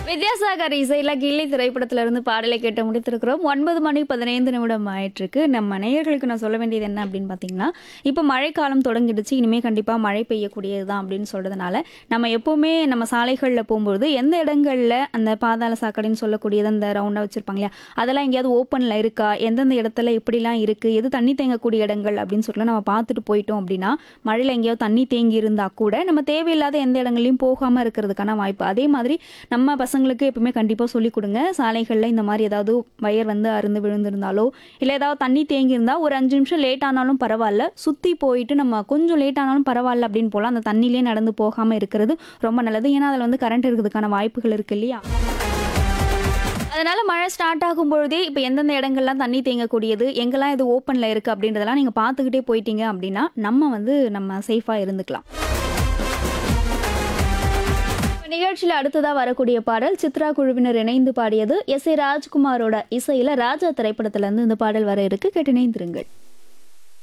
வித்யாசாகர் இசையில கில்லி திரைப்படத்துல இருந்து பாடலை கேட்டு முடித்திருக்கிறோம் ஒன்பது மணி பதினைந்து நிமிடம் ஆயிட்டிருக்கு நம்ம நேயர்களுக்கு நான் சொல்ல வேண்டியது என்ன அப்படின்னு பார்த்தீங்கன்னா இப்போ மழைக்காலம் தொடங்கிடுச்சு இனிமே கண்டிப்பா மழை பெய்யக்கூடியது தான் அப்படின்னு சொல்றதுனால நம்ம எப்பவுமே நம்ம சாலைகளில் போகும்போது எந்த இடங்கள்ல அந்த பாதாள சாக்கடைன்னு சொல்லக்கூடியது அந்த ரவுண்டா வச்சிருப்பாங்க இல்லையா அதெல்லாம் எங்கேயாவது ஓப்பன்ல இருக்கா எந்தெந்த இடத்துல எப்படிலாம் இருக்கு எது தண்ணி தேங்கக்கூடிய இடங்கள் அப்படின்னு சொல்லி நம்ம பார்த்துட்டு போயிட்டோம் அப்படின்னா மழையில் எங்கேயாவது தண்ணி தேங்கி இருந்தா கூட நம்ம தேவையில்லாத எந்த இடங்கள்லையும் போகாம இருக்கிறதுக்கான வாய்ப்பு அதே மாதிரி நம்ம பசங்களுக்கு எப்பவுமே கண்டிப்பாக சொல்லிக் கொடுங்க சாலைகளில் இந்த மாதிரி ஏதாவது வயர் வந்து அருந்து விழுந்திருந்தாலோ இல்லை ஏதாவது தண்ணி தேங்கி இருந்தா ஒரு அஞ்சு நிமிஷம் லேட் ஆனாலும் பரவாயில்ல சுற்றி போயிட்டு நம்ம கொஞ்சம் லேட் ஆனாலும் பரவாயில்ல அப்படின்னு போல அந்த தண்ணியிலே நடந்து போகாமல் இருக்கிறது ரொம்ப நல்லது ஏன்னா அதில் வந்து கரண்ட் இருக்கிறதுக்கான வாய்ப்புகள் இருக்கு இல்லையா அதனால மழை ஸ்டார்ட் ஆகும் பொழுதே இப்போ எந்தெந்த இடங்கள்லாம் தண்ணி தேங்கக்கூடியது எங்கெல்லாம் இது ஓப்பனில் இருக்குது அப்படின்றதெல்லாம் நீங்கள் பார்த்துக்கிட்டே போயிட்டீங்க அப்படின்னா நம்ம வந்து நம்ம சேஃபாக இருந்துக்கலாம் நிகழ்ச்சியில் அடுத்ததாக வரக்கூடிய பாடல் சித்ரா குழுவினர் இணைந்து பாடியது எஸ் ஏ ராஜ்குமாரோட இசையில் ராஜா திரைப்படத்திலேருந்து இந்த பாடல் வர இருக்கு கேட்டு இணைந்திருங்கள்